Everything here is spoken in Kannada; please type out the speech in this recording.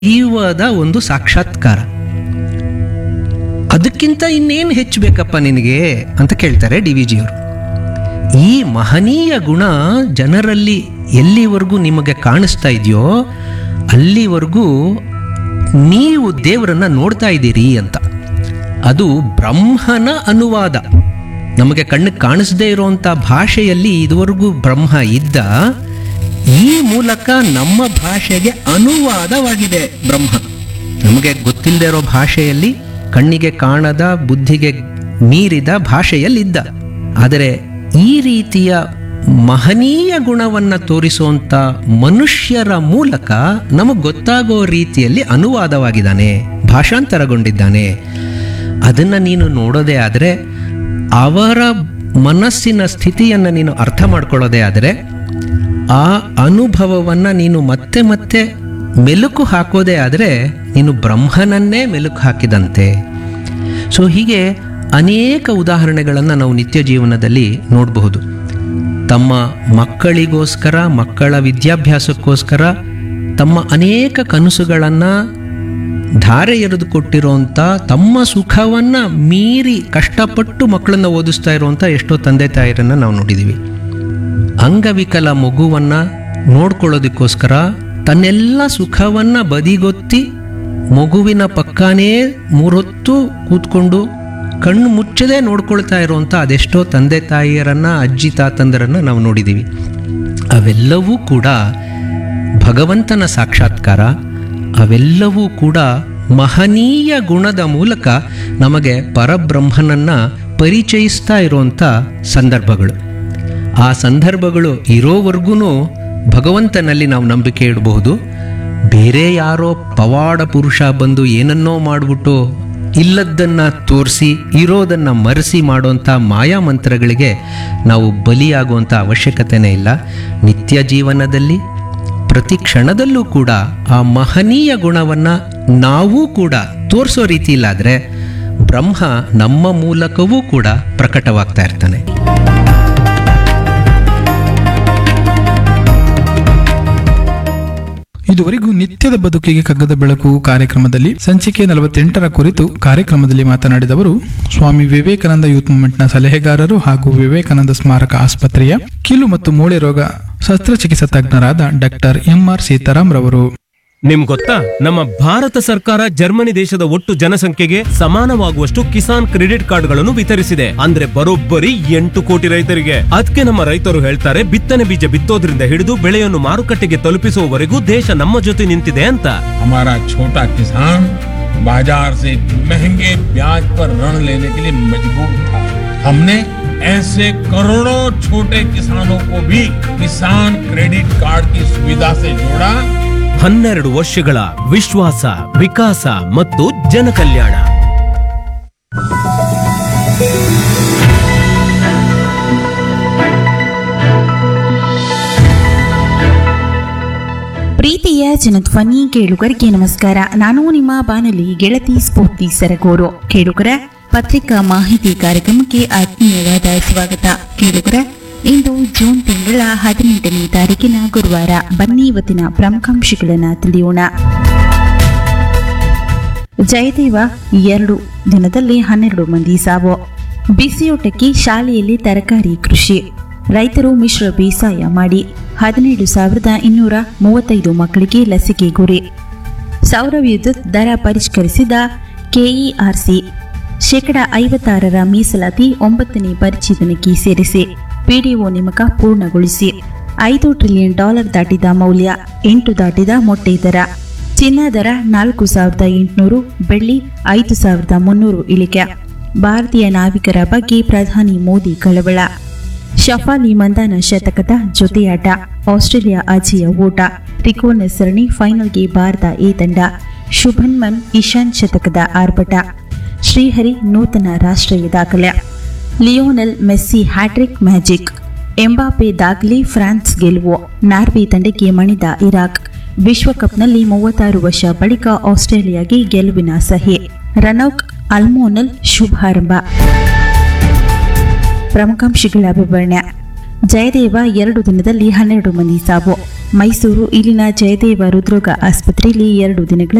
ಜೀವದ ಒಂದು ಸಾಕ್ಷಾತ್ಕಾರ ಅದಕ್ಕಿಂತ ಇನ್ನೇನು ಹೆಚ್ಚು ಬೇಕಪ್ಪ ನಿನಗೆ ಅಂತ ಕೇಳ್ತಾರೆ ಡಿ ವಿ ಜಿಯವರು ಈ ಮಹನೀಯ ಗುಣ ಜನರಲ್ಲಿ ಎಲ್ಲಿವರೆಗೂ ನಿಮಗೆ ಕಾಣಿಸ್ತಾ ಇದೆಯೋ ಅಲ್ಲಿವರೆಗೂ ನೀವು ದೇವರನ್ನ ನೋಡ್ತಾ ಇದ್ದೀರಿ ಅಂತ ಅದು ಬ್ರಹ್ಮನ ಅನುವಾದ ನಮಗೆ ಕಣ್ಣಿಗೆ ಕಾಣಿಸದೇ ಇರುವಂಥ ಭಾಷೆಯಲ್ಲಿ ಇದುವರೆಗೂ ಬ್ರಹ್ಮ ಇದ್ದ ಈ ಮೂಲಕ ನಮ್ಮ ಭಾಷೆಗೆ ಅನುವಾದವಾಗಿದೆ ಬ್ರಹ್ಮ ನಮಗೆ ಗೊತ್ತಿಲ್ಲದೆ ಇರೋ ಭಾಷೆಯಲ್ಲಿ ಕಣ್ಣಿಗೆ ಕಾಣದ ಬುದ್ಧಿಗೆ ಮೀರಿದ ಭಾಷೆಯಲ್ಲಿದ್ದ ಆದರೆ ಈ ರೀತಿಯ ಮಹನೀಯ ಗುಣವನ್ನು ತೋರಿಸುವಂಥ ಮನುಷ್ಯರ ಮೂಲಕ ನಮಗೆ ಗೊತ್ತಾಗೋ ರೀತಿಯಲ್ಲಿ ಅನುವಾದವಾಗಿದ್ದಾನೆ ಭಾಷಾಂತರಗೊಂಡಿದ್ದಾನೆ ಅದನ್ನು ನೀನು ನೋಡೋದೇ ಆದರೆ ಅವರ ಮನಸ್ಸಿನ ಸ್ಥಿತಿಯನ್ನು ನೀನು ಅರ್ಥ ಮಾಡ್ಕೊಳ್ಳೋದೇ ಆದರೆ ಆ ಅನುಭವವನ್ನು ನೀನು ಮತ್ತೆ ಮತ್ತೆ ಮೆಲುಕು ಹಾಕೋದೇ ಆದರೆ ನೀನು ಬ್ರಹ್ಮನನ್ನೇ ಮೆಲುಕು ಹಾಕಿದಂತೆ ಸೊ ಹೀಗೆ ಅನೇಕ ಉದಾಹರಣೆಗಳನ್ನು ನಾವು ನಿತ್ಯ ಜೀವನದಲ್ಲಿ ನೋಡಬಹುದು ತಮ್ಮ ಮಕ್ಕಳಿಗೋಸ್ಕರ ಮಕ್ಕಳ ವಿದ್ಯಾಭ್ಯಾಸಕ್ಕೋಸ್ಕರ ತಮ್ಮ ಅನೇಕ ಕನಸುಗಳನ್ನು ಧಾರೆ ಎರೆದು ಕೊಟ್ಟಿರೋಂಥ ತಮ್ಮ ಸುಖವನ್ನು ಮೀರಿ ಕಷ್ಟಪಟ್ಟು ಮಕ್ಕಳನ್ನು ಓದಿಸ್ತಾ ಇರುವಂಥ ಎಷ್ಟೋ ತಂದೆ ತಾಯರನ್ನು ನಾವು ನೋಡಿದ್ದೀವಿ ಅಂಗವಿಕಲ ಮಗುವನ್ನು ನೋಡ್ಕೊಳ್ಳೋದಕ್ಕೋಸ್ಕರ ತನ್ನೆಲ್ಲ ಸುಖವನ್ನು ಬದಿಗೊತ್ತಿ ಮಗುವಿನ ಪಕ್ಕನೇ ಮೂರೊತ್ತು ಕೂತ್ಕೊಂಡು ಕಣ್ಣು ಮುಚ್ಚದೆ ನೋಡ್ಕೊಳ್ತಾ ಇರುವಂಥ ಅದೆಷ್ಟೋ ತಂದೆ ತಾಯಿಯರನ್ನ ಅಜ್ಜಿ ತಾತಂದರನ್ನು ನಾವು ನೋಡಿದ್ದೀವಿ ಅವೆಲ್ಲವೂ ಕೂಡ ಭಗವಂತನ ಸಾಕ್ಷಾತ್ಕಾರ ಅವೆಲ್ಲವೂ ಕೂಡ ಮಹನೀಯ ಗುಣದ ಮೂಲಕ ನಮಗೆ ಪರಬ್ರಹ್ಮನನ್ನ ಪರಿಚಯಿಸ್ತಾ ಇರುವಂಥ ಸಂದರ್ಭಗಳು ಆ ಸಂದರ್ಭಗಳು ಇರೋವರೆಗೂ ಭಗವಂತನಲ್ಲಿ ನಾವು ನಂಬಿಕೆ ಇಡಬಹುದು ಬೇರೆ ಯಾರೋ ಪವಾಡ ಪುರುಷ ಬಂದು ಏನನ್ನೋ ಮಾಡಿಬಿಟ್ಟು ಇಲ್ಲದ್ದನ್ನು ತೋರಿಸಿ ಇರೋದನ್ನ ಮರೆಸಿ ಮಾಡುವಂಥ ಮಾಯಾಮಂತ್ರಗಳಿಗೆ ನಾವು ಬಲಿಯಾಗುವಂಥ ಅವಶ್ಯಕತೆನೇ ಇಲ್ಲ ನಿತ್ಯ ಜೀವನದಲ್ಲಿ ಪ್ರತಿ ಕ್ಷಣದಲ್ಲೂ ಕೂಡ ಆ ಮಹನೀಯ ಗುಣವನ್ನು ನಾವೂ ಕೂಡ ತೋರಿಸೋ ರೀತಿ ಇಲ್ಲಾದರೆ ಬ್ರಹ್ಮ ನಮ್ಮ ಮೂಲಕವೂ ಕೂಡ ಪ್ರಕಟವಾಗ್ತಾ ಇರ್ತಾನೆ ಇದುವರೆಗೂ ನಿತ್ಯದ ಬದುಕಿಗೆ ಕಗ್ಗದ ಬೆಳಕು ಕಾರ್ಯಕ್ರಮದಲ್ಲಿ ಸಂಚಿಕೆ ನಲವತ್ತೆಂಟರ ಕುರಿತು ಕಾರ್ಯಕ್ರಮದಲ್ಲಿ ಮಾತನಾಡಿದವರು ಸ್ವಾಮಿ ವಿವೇಕಾನಂದ ಯೂತ್ ಮೂವ್ಮೆಂಟ್ನ ಸಲಹೆಗಾರರು ಹಾಗೂ ವಿವೇಕಾನಂದ ಸ್ಮಾರಕ ಆಸ್ಪತ್ರೆಯ ಕೀಲು ಮತ್ತು ಮೂಳೆ ರೋಗ ಶಸ್ತ್ರಚಿಕಿತ್ಸಾ ತಜ್ಞರಾದ ಡಾಕ್ಟರ್ ಎಂಆರ್ ಸೀತಾರಾಮ್ ರವರು ನಿಮ್ ಗೊತ್ತಾ ನಮ್ಮ ಭಾರತ ಸರ್ಕಾರ ಜರ್ಮನಿ ದೇಶದ ಒಟ್ಟು ಜನಸಂಖ್ಯೆಗೆ ಸಮಾನವಾಗುವಷ್ಟು ಕಿಸಾನ್ ಕ್ರೆಡಿಟ್ ಕಾರ್ಡ್ಗಳನ್ನು ವಿತರಿಸಿದೆ ಅಂದ್ರೆ ಬರೋಬ್ಬರಿ ಎಂಟು ಕೋಟಿ ರೈತರಿಗೆ ಅದಕ್ಕೆ ನಮ್ಮ ರೈತರು ಹೇಳ್ತಾರೆ ಬಿತ್ತನೆ ಬೀಜ ಬಿತ್ತೋದ್ರಿಂದ ಹಿಡಿದು ಬೆಳೆಯನ್ನು ಮಾರುಕಟ್ಟೆಗೆ ತಲುಪಿಸುವವರೆಗೂ ದೇಶ ನಮ್ಮ ಜೊತೆ ನಿಂತಿದೆ ಅಂತ हमारा छोटा किसान बाजार से महंगे ब्याज पर ऋण लेने के लिए मजबूर था हमने ऐसे करोड़ों छोटे किसानों को भी किसान क्रेडिट कार्ड की सुविधा से जोड़ा ಹನ್ನೆರಡು ವರ್ಷಗಳ ವಿಶ್ವಾಸ ವಿಕಾಸ ಮತ್ತು ಜನಕಲ್ಯಾಣ ಪ್ರೀತಿಯ ಜನಧ್ವನಿ ಕೇಳುಗರಿಗೆ ನಮಸ್ಕಾರ ನಾನು ನಿಮ್ಮ ಬಾನಲಿ ಗೆಳತಿ ಸ್ಫೂರ್ತಿ ಸರಗೂರು ಕೇಳುಗರ ಪತ್ರಿಕಾ ಮಾಹಿತಿ ಕಾರ್ಯಕ್ರಮಕ್ಕೆ ಆತ್ಮೀಯವಾದ ಸ್ವಾಗತ ಕೇಳುಗರ ಇಂದು ಜೂನ್ ತಿಂಗಳ ಹದಿನೆಂಟನೇ ತಾರೀಕಿನ ಗುರುವಾರ ಬನ್ನಿ ಇವತ್ತಿನ ಪ್ರಮುಖಾಂಶಗಳನ್ನು ತಿಳಿಯೋಣ ಜಯದೇವ ಎರಡು ದಿನದಲ್ಲಿ ಹನ್ನೆರಡು ಮಂದಿ ಸಾವು ಬಿಸಿಯೂಟಕ್ಕೆ ಶಾಲೆಯಲ್ಲಿ ತರಕಾರಿ ಕೃಷಿ ರೈತರು ಮಿಶ್ರ ಬೇಸಾಯ ಮಾಡಿ ಹದಿನೇಳು ಸಾವಿರದ ಇನ್ನೂರ ಮೂವತ್ತೈದು ಮಕ್ಕಳಿಗೆ ಲಸಿಕೆ ಗುರಿ ಸೌರ ವಿದ್ಯುತ್ ದರ ಪರಿಷ್ಕರಿಸಿದ ಕೆಇಆರ್ಸಿ ಶೇಕಡ ಐವತ್ತಾರರ ಮೀಸಲಾತಿ ಒಂಬತ್ತನೇ ಪರಿಚೀಲನೆಗೆ ಸೇರಿಸಿ ಪಿಡಿಒ ನೇಮಕ ಪೂರ್ಣಗೊಳಿಸಿ ಐದು ಟ್ರಿಲಿಯನ್ ಡಾಲರ್ ದಾಟಿದ ಮೌಲ್ಯ ಎಂಟು ದಾಟಿದ ಮೊಟ್ಟೆ ದರ ಚಿನ್ನ ದರ ನಾಲ್ಕು ಸಾವಿರದ ಎಂಟುನೂರು ಬೆಳ್ಳಿ ಐದು ಸಾವಿರದ ಮುನ್ನೂರು ಇಳಿಕೆ ಭಾರತೀಯ ನಾವಿಕರ ಬಗ್ಗೆ ಪ್ರಧಾನಿ ಮೋದಿ ಕಳವಳ ಶಫಾಲಿ ಮಂದಾನ ಶತಕದ ಜೊತೆಯಾಟ ಆಸ್ಟ್ರೇಲಿಯಾ ಅಜೇಯ ಓಟ ತ್ರಿಕೋನ ಸರಣಿ ಫೈನಲ್ಗೆ ಭಾರತ ಎ ತಂಡ ಶುಭನ್ಮನ್ ಇಶಾನ್ ಶತಕದ ಆರ್ಭಟ ಶ್ರೀಹರಿ ನೂತನ ರಾಷ್ಟ್ರೀಯ ದಾಖಲೆ Lionel Messi hat trick magic Mbappe ದಾಖಲೆ ಫ್ರಾನ್ಸ್ ಗೆಲುವು ನಾರ್ವೆ ತಂಡಕ್ಕೆ ಮಣಿದ ಇರಾಕ್ ವಿಶ್ವಕಪ್ನಲ್ಲಿ ಮೂವತ್ತಾರು ವರ್ಷ ಬಳಿಕ ಆಸ್ಟ್ರೇಲಿಯಾಗೆ ಗೆಲುವಿನ ಸಹಿ ರನೌಕ್ ಅಲ್ಮೋನಲ್ ಶುಭಾರಂಭ ಪ್ರಮುಖಾಂಶಗಳ ವಿವರಣೆ ಜಯದೇವ ಎರಡು ದಿನದಲ್ಲಿ ಹನ್ನೆರಡು ಮಂದಿ ಸಾವು ಮೈಸೂರು ಇಲ್ಲಿನ ಜಯದೇವ ಹೃದ್ರೋಗ ಆಸ್ಪತ್ರೆಯಲ್ಲಿ ಎರಡು ದಿನಗಳ